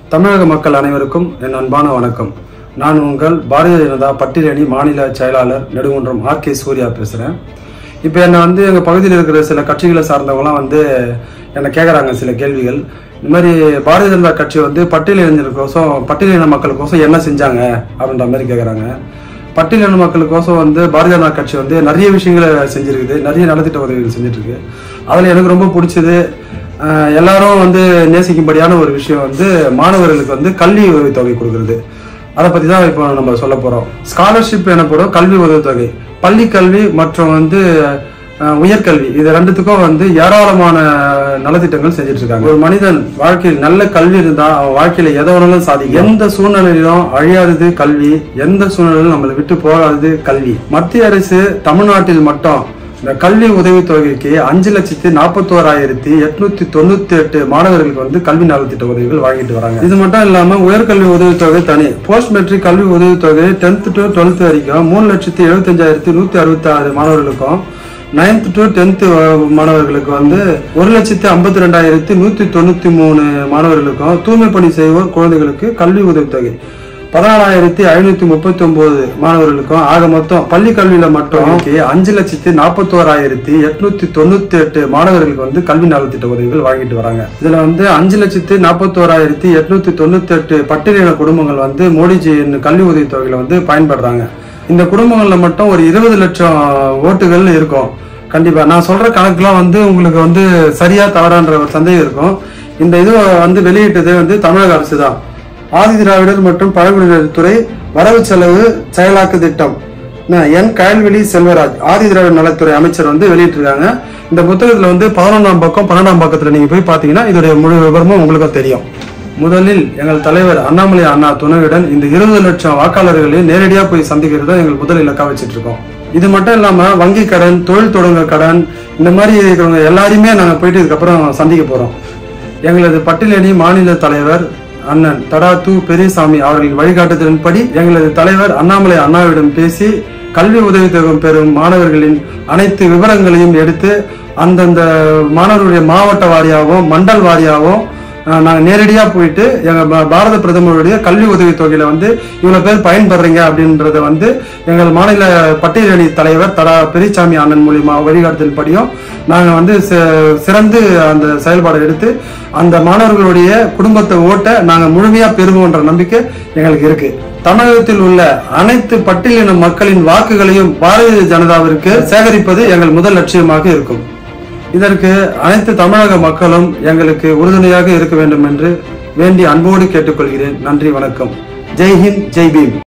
தமிழக மக்கள் அனைவருக்கும் என் அன்பான வணக்கம் நான் உங்கள் பாரதிய ஜனதா பட்டியலணி மாநில செயலாளர் நெடுங்குன்றம் ஆர் கே சூர்யா பேசுகிறேன் இப்போ என்னை வந்து எங்கள் பகுதியில் இருக்கிற சில கட்சிகளை சார்ந்தவங்களாம் வந்து என்னை கேட்குறாங்க சில கேள்விகள் இந்த மாதிரி பாரதிய ஜனதா கட்சி வந்து பட்டியல் இளைஞர்களுக்கோசம் பட்டியலின மக்களுக்கோசம் என்ன செஞ்சாங்க அப்படின்ற மாதிரி கேட்குறாங்க பட்டியலின மக்களுக்கோசம் வந்து பாரதிய ஜனதா கட்சி வந்து நிறைய விஷயங்களை செஞ்சிருக்குது நிறைய நலத்திட்ட உதவிகள் செஞ்சுட்டு இருக்கு அதில் எனக்கு ரொம்ப பிடிச்சது அஹ், எல்லாரும் வந்து நேசிக்கும்படியான ஒரு விஷயம் வந்து மாணவர்களுக்கு வந்து கல்வி உதவித்தொகை கொடுக்கறது அதை பற்றி தான் இப்போ நம்ம சொல்ல போகிறோம் ஸ்காலர்ஷிப் எனப்படும் கல்வி உதவித்தொகை பள்ளி கல்வி மற்றும் வந்து அஹ், உயர்கல்வி இது ரெண்டுத்துக்கும் வந்து ஏராளமான நலத்திட்டங்கள் செஞ்சுட்டு இருக்காங்க ஒரு மனிதன் வாழ்க்கையில் நல்ல கல்வி இருந்தா அவன் வாழ்க்கையில எதை வேணாலும் சாதிக்கும் எந்த சூழ்நிலையிலும் அழியாதது கல்வி எந்த சூழ்நிலையிலும் நம்மளை விட்டு போகாதது கல்வி மத்திய அரசு தமிழ்நாட்டில் மட்டும் இந்த கல்வி உதவித்தொகைக்கு அஞ்சு லட்சத்தி நாற்பத்தோராயிரத்தி எட்நூத்தி தொண்ணூத்தி எட்டு மாணவர்களுக்கு வந்து கல்வி நலத்திட்ட உதவிகள் வாங்கிட்டு வராங்க இது மட்டும் இல்லாம உயர்கல்வி உதவித்தொகை தனி போஸ்ட் மெட்ரிக் கல்வி உதவித்தொகை டென்த் டு டுவெல்த் வரைக்கும் மூணு லட்சத்தி எழுபத்தஞ்சாயிரத்தி நூத்தி அறுபத்தி ஆறு மாணவர்களுக்கும் நைன்த் டு டென்த் மாணவர்களுக்கு வந்து ஒரு லட்சத்தி ஐம்பத்தி ரெண்டாயிரத்தி நூத்தி தொண்ணூத்தி மூணு மாணவர்களுக்கும் தூய்மை பணி செய்வோர் குழந்தைகளுக்கு கல்வி உதவித்தொகை பதினாலாயிரத்தி ஐநூத்தி முப்பத்தி ஒன்பது மாணவர்களுக்கும் ஆக மொத்தம் பள்ளி கல்வியில மட்டும் அஞ்சு லட்சத்தி நாற்பத்தோராயிரத்தி எட்நூத்தி தொண்ணூத்தி எட்டு மாணவர்களுக்கு வந்து கல்வி நலத்திட்ட உதவிகள் வாங்கிட்டு வராங்க இதுல வந்து அஞ்சு லட்சத்தி நாற்பத்தோராயிரத்தி எட்நூத்தி தொண்ணூத்தி எட்டு பட்டியலின குடும்பங்கள் வந்து மோடிஜியின் கல்வி உதவித்தொகையில வந்து பயன்படுறாங்க இந்த குடும்பங்கள்ல மட்டும் ஒரு இருபது லட்சம் ஓட்டுகள் இருக்கும் கண்டிப்பா நான் சொல்ற கணக்குலாம் வந்து உங்களுக்கு வந்து சரியா தவறான்ற ஒரு சந்தேகம் இருக்கும் இந்த இது வந்து வெளியிட்டது வந்து தமிழக அரசு தான் ஆதி திராவிடர் மற்றும் பழங்குடியினர் துறை வரவு செலவு செயலாக்க திட்டம் ந- என் கயல்வெளி செல்வராஜ் ஆதி திராவிடர் நலத்துறை அமைச்சர் வந்து வெளியிட்டிருக்காங்க இந்த புத்தகத்துல வந்து பதினொன்றாம் பக்கம் பன்னெண்டாம் பக்கத்துல நீங்க போய் பாத்தீங்கன்னா இதோடைய முழு விவரமும் உங்களுக்கு தெரியும் முதலில் எங்கள் தலைவர் அண்ணாமலை அண்ணா துணையுடன் இந்த இருபது லட்சம் வாக்காளர்களையும் நேரடியா போய் சந்திக்கிறது தான் எங்கள் முதல் இலக்கா வச்சிட்டு இருக்கோம் இது மட்டும் இல்லாம வங்கி கடன் தொழில் தொடங்க கடன் இந்த மாதிரி இருக்கிறவங்க எல்லாரையுமே நாங்க போயிட்டு இதுக்கப்புறம் சந்திக்க போறோம் எங்களது பட்டியலணி மாநில தலைவர் அண்ணன் தடா து பெரியசாமி அவர்களின் வழிகாட்டுதலின்படி எங்களது தலைவர் அண்ணாமலை அண்ணாவிடம் பேசி கல்வி உதவித்தொகை பெறும் மாணவர்களின் அனைத்து விவரங்களையும் எடுத்து அந்தந்த மாணவர்களுடைய மாவட்ட வாரியாகவும் மண்டல் வாரியாகவும் அஹ், நாங்க நேரடியா போயிட்டு எங்க பா- பாரத பிரதமருடைய கல்வி உதவித்தொகையில வந்து இவ்வளவு பேர் பயன்படுறீங்க அப்படின்றத வந்து எங்கள் மாநில பட்டியலணி தலைவர் தடா பெரியசாமி அண்ணன் மூலியமா வழிகாட்டுதல் படியும் நாங்க வந்து சி- சிறந்து அந்த செயல்பாடை எடுத்து அந்த மாணவர்களுடைய குடும்பத்தை ஓட்ட நாங்க முழுமையா பெறுவோன்ற நம்பிக்கை எங்களுக்கு இருக்கு தமிழகத்தில் உள்ள அனைத்து பட்டியலின மக்களின் வாக்குகளையும் பாரதிய ஜனதாவிற்கு சேகரிப்பது எங்கள் முதல் லட்சியமாக இருக்கும் இதற்கு அனைத்து தமிழக மக்களும் எங்களுக்கு உறுதுணையாக இருக்க வேண்டும் என்று வேண்டி அன்போடு கேட்டுக்கொள்கிறேன் நன்றி வணக்கம் ஜெய் ஹிந்த் ஜெய் பீம்